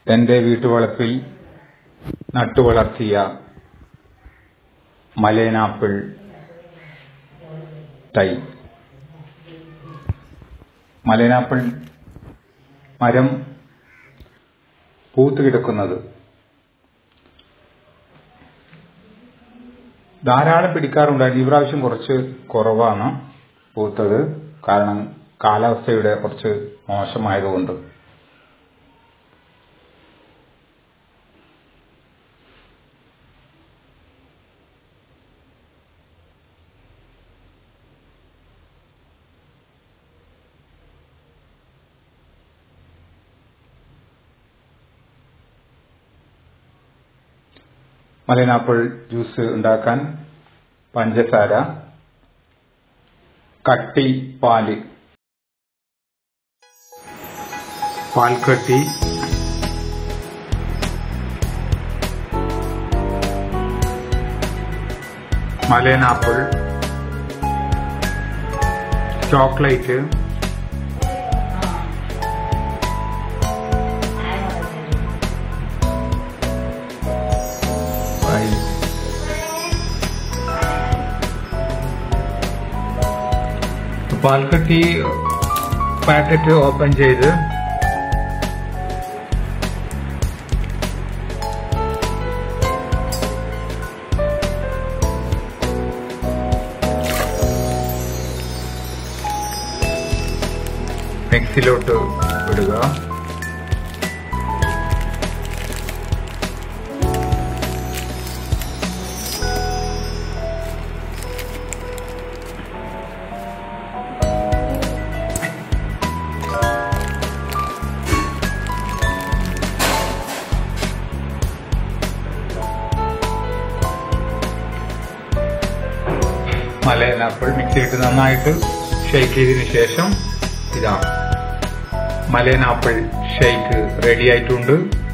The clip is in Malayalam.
എന്റെ വീട്ടുവളപ്പിൽ നട്ടുവളർത്തിയ മലയനാപ്പിൾ തൈ മലയനാപ്പിൾ മരം പൂത്തുകിടക്കുന്നത് ധാരാളം പിടിക്കാറുണ്ടായിരുന്നു ഈ പ്രാവശ്യം കുറച്ച് കുറവാണ് പൂത്തത് കാരണം കാലാവസ്ഥയുടെ കുറച്ച് മോശമായതുകൊണ്ട് മലയനാപ്പിൾ ജ്യൂസ് ഉണ്ടാക്കാൻ പഞ്ചസാര കട്ടി പാല് പാൽക്കട്ടി മലയനാപ്പിൾ ചോക്ലേറ്റ് പാൽക്കട്ടി പാക്കറ്റ് ഓപ്പൺ ചെയ്ത് മിക്സിലോട്ട് ഇടുക മലയനാപ്പിൾ മിക്സിയിട്ട് നന്നായിട്ട് ഷെയ്ക്ക് ചെയ്തതിനു ശേഷം ഇതാ മലയനാപ്പിൾ ഷെയ്ക്ക് റെഡി ആയിട്ടുണ്ട്